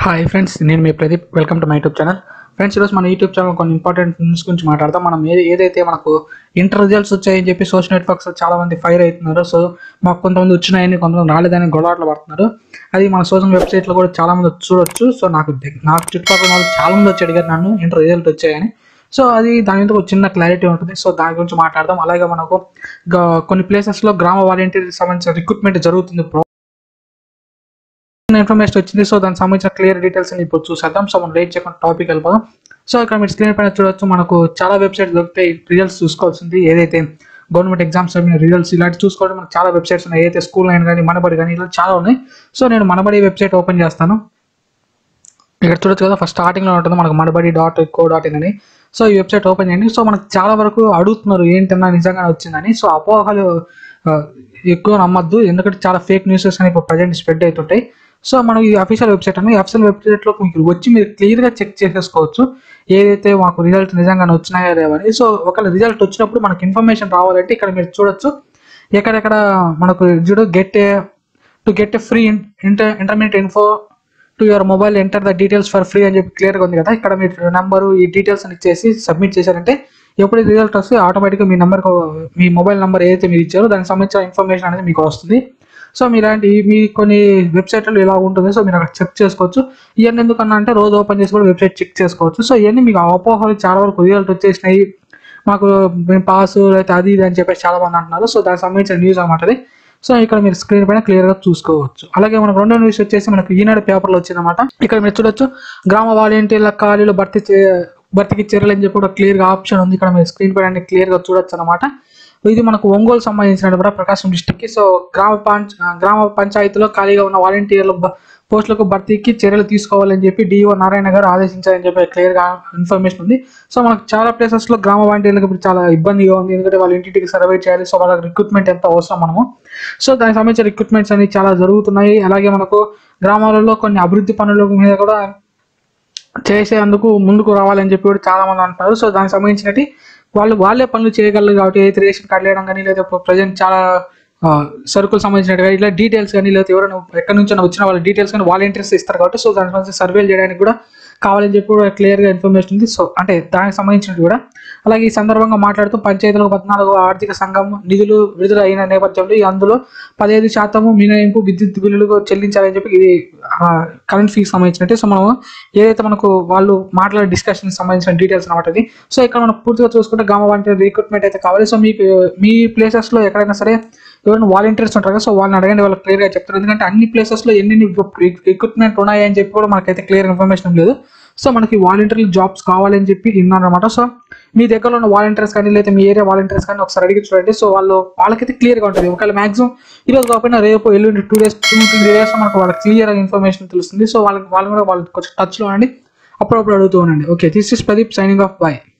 hi friends నేను మీ Pradeep welcome to my YouTube channel friends ఈరోజు మన యూట్యూబ్ ఛానల్ కొన్ని ఇంపార్టెంట్ న్యూస్ గురించి మాట్లాడదాం మనం ఏ ఏదైతే మనకు ఇంటర్ రిజల్ట్స్ వచ్చాయని చెప్పి సోషల్ నెట్వర్క్స్ చాలా మంది ఫైర్ అవుతున్నారు సో మాకు కొంతమంది వచ్చినాయని కొంతమంది రాలేదని గొడవట్లు పడుతున్నారు అది మన సోషల్ వెబ్సైట్లో కూడా చాలా మంది చూడొచ్చు సో నాకు దగ్గ- నాకు చుట్టుపక్కల వాళ్ళు చాలా మంది వచ్చి అడిగారు నన్ను ఇంటర్ రిజల్ట్ వచ్చాయని సో అది దాని మీద ఒక చిన్న క్లారిటీ ఉంటుంది సో దాని గురించి మాట్లాడదాం అలాగే మనకు గ- కొన్ని ప్లేసెస్లో గ్రామ వాలంటీర్ సంబంధించిన రిక్రూట్మెంట్ జరుగుతుంది ప్రో ఇన్ఫర్మేషన్ వచ్చింది సో దానికి సంబంధించిన క్లియర్ డీటెయిల్స్ అని ఇప్పుడు చూసేద్దాం సో మనం లేట్ చేయకుండా టాపిక్ వెళ్ళిపోదాం సో ఇక్కడ మీరు స్క్రీన్ పైన చూడొచ్చు మనకు చాలా వెబ్సైట్స్ దొరుకుతాయి రిజల్ట్స్ చూసుకోవాల్సింది ఏదైతే గవర్నమెంట్ ఎగ్జామ్స్ రిజల్ట్స్ ఇలాంటి చూసుకోవడం మనకు చాలా వెబ్సైట్స్ ఉన్నాయి ఏదైతే స్కూల్ అయిన కానీ మనబడి కానీ ఇలా చాలా ఉన్నాయి సో నేను మనబడి వెబ్సైట్ ఓపెన్ చేస్తాను ఇక్కడ చూడొచ్చు కదా ఫస్ట్ స్టార్టింగ్ లో ఉంటుంది మనకు Manabadi dot co dot in అని సో ఈ వెబ్సైట్ ఓపెన్ చేయండి సో మనకు చాలా వరకు అడుగుతున్నారు ఏంటన్నా నిజంగా వచ్చిందని సో అపోహలు ఆ, ఎక్కువ నమ్మద్దు ఎందుకంటే చాలా ఫేక్ న్యూసెస్ అని ఇప్పుడు ప్రజెంట్ స్ప్రెడ్ అవుతుంటాయి సో మనం ఈ అఫీషియల్ వెబ్సైట్ అని అఫీషియల్ వెబ్సైట్ లో మీకు వచ్చి మీరు క్లియర్ గా చెక్ చేసేసుకోవచ్చు ఏదైతే మాకు రిజల్ట్ నిజంగానే వచ్చినాయా లేవని సో ఒకవేళ రిజల్ట్ వచ్చినప్పుడు మనకి ఇన్ఫర్మేషన్ రావాలంటే ఇక్కడ మీరు చూడొచ్చు ఎక్కడెక్కడ మనకు చూడు get to get a free inter intermediate info to your mobile enter the details for free అని చెప్పి క్లియర్గా ఉంది కదా ఇక్కడ మీరు నెంబరు ఈ డీటెయిల్స్ అని ఇచ్చేసి సబ్మిట్ చేశారంటే ఎప్పుడు రిజల్ట్ వస్తే ఆటోమేటిక్గా మీ నెంబర్ మీ మొబైల్ నెంబర్ ఏదైతే మీరు ఇచ్చారో దానికి సంబంధించిన ఇన్ఫర్మేషన్ అనేది మీకు వస్తుంది సో మీ ఇలాంటి మీ కొన్ని వెబ్సైట్లు ఇలా ఉంటుంది సో మీరు అక్కడ చెక్ చేసుకోవచ్చు ఇవన్నీ ఎందుకన్నా అంటే రోజు ఓపెన్ చేసి కూడా వెబ్సైట్ చెక్ చేసుకోవచ్చు సో ఇవన్నీ మీకు అపోహలు చాలా వరకు రిజల్ట్ వచ్చేసినాయి మాకు మేము పాస్ లేకపోతే అది ఇది అని చెప్పేసి చాలా మంది అంటున్నారు సో దానికి సంబంధించిన న్యూస్ అనమాట అది సో ఇక్కడ మీరు స్క్రీన్ పైన క్లియర్ గా చూసుకోవచ్చు అలాగే మనకు రెండో న్యూస్ వచ్చేసి మనకు ఈనాడు పేపర్లో వచ్చిందన్నమాట ఇక్కడ మీరు చూడొచ్చు గ్రామ వాలంటీర్ల ఖాళీలు భర్తీ చే భర్తీకి చర్యలు అని చెప్పి కూడా క్లియర్ గా ఆప్షన్ ఉంది ఇక్కడ మీరు స్క్రీన్ పైన క్లియర్ గా చూడొచ్చు అనమాట ఇది మనకు ఒంగోలు సంబంధించిన కూడా ప్రకాశం డిస్టిక్ కి సో గ్రామ పంచ గ్రామ పంచాయతీలో ఖాళీగా ఉన్న వాలంటీర్ల బ- పోస్టులకు భర్తీకి చర్యలు తీసుకోవాలని చెప్పి డిఓ నారాయణ గారు ఆదేశించారని చెప్పి క్లియర్ గా ఇన్ఫర్మేషన్ ఉంది సో మనకు చాలా ప్లేసెస్ లో గ్రామ వాలంటీర్లకు ఇప్పుడు చాలా ఇబ్బందిగా ఉంది ఎందుకంటే వాళ్ళ ఇంటింటికి సర్వే చేయాలి సో వాళ్ళకి రిక్రూట్మెంట్ ఎంత అవసరం మనము సో దానికి సంబంధించిన రిక్రూట్మెంట్స్ అనేవి చాలా జరుగుతున్నాయి అలాగే మనకు గ్రామాలలో కొన్ని అభివృద్ధి పనుల మీద కూడా చేసేందుకు ముందుకు రావాలని చెప్పి కూడా చాలా మంది అంటున్నారు సో దానికి సంబంధించినవి వాళ్ళు వాళ్ళే పనులు చేయగలరు కాబట్టి ఏదైతే రేషన్ కార్డు లేయడం కానీ లేదా ప్రజెంట్ చాలా ఆ, సరుకులు సంబంధించినట్టు కానీ ఇలా డీటెయిల్స్ కానీ లేదా ఎవరైనా ఎక్కడి నుంచి వచ్చిన వాళ్ళ డీటెయిల్స్ కానీ వాలంటీర్స్ ఇస్తారు కాబట్టి సో దానికి సంబంధించి సర్వేలు చేయడానికి కూడా కావాలని చెప్పి కూడా క్లియర్గా ఇన్ఫర్మేషన్ ఉంది సో అంటే దానికి సంబంధించినది కూడా అలాగే ఈ సందర్భంగా మాట్లాడుతూ పంచాయతీలకు పద్నాలుగు ఆర్థిక సంఘం నిధులు విడుదల అయిన నేపథ్యంలో ఈ అందులో పదిహేను శాతము మినహాయింపు విద్యుత్ బిల్లులు చెల్లించాలని చెప్పి ఇది కరెంట్ ఫీకి సంబంధించినట్టు సో మనం ఏదైతే మనకు వాళ్ళు మాట్లాడే డిస్కషన్ సంబంధించిన డీటెయిల్స్ అనమాట ఇది సో ఇక్కడ మనం పూర్తిగా చూసుకుంటే గ్రామ వాలంటీర్ రిక్రూట్మెంట్ అయితే కావాలి సో మీకు మీ places లో ఎక్కడైనా సరే ఎవరైనా వాలంటీర్స్ ఉంటారు కదా సో వాళ్ళని అడగండి వాళ్ళకి క్లియర్గా చెప్తారు ఎందుకంటే అన్ని places లో ఎన్ని రిక్రూట్మెంట్ ఉన్నాయి అని చెప్పి కూడా మనకైతే క్లియర్ ఇన్ఫర్మేషన్ లేదు సో మనకి వాలంటీర్ జాబ్స్ కావాలని చెప్పి విన్నాను అనమాట సో మీ దగ్గర ఉన్న వాలంటీర్స్ కానీ లేదా మీ ఏరియా వాలంటీర్స్ కానీ ఒకసారి అడిగి చూడండి సో వాళ్ళు వాళ్ళకైతే క్లియర్గా ఉంటుంది ఒకవేళ మాక్సిమం ఈ రోజు కాకపోయినా రేపు ఎల్లుండి two days two three days మనకు వాళ్ళకి క్లియర్ ఇన్ఫర్మేషన్ తెలుస్తుంది సో వాళ్ళకి వాళ్ళు కూడా వాళ్ళు కొంచెం టచ్లో ఉండండి అప్పుడప్పుడు అడుగుతూ ఉండండి okay this is Pradeep signing off by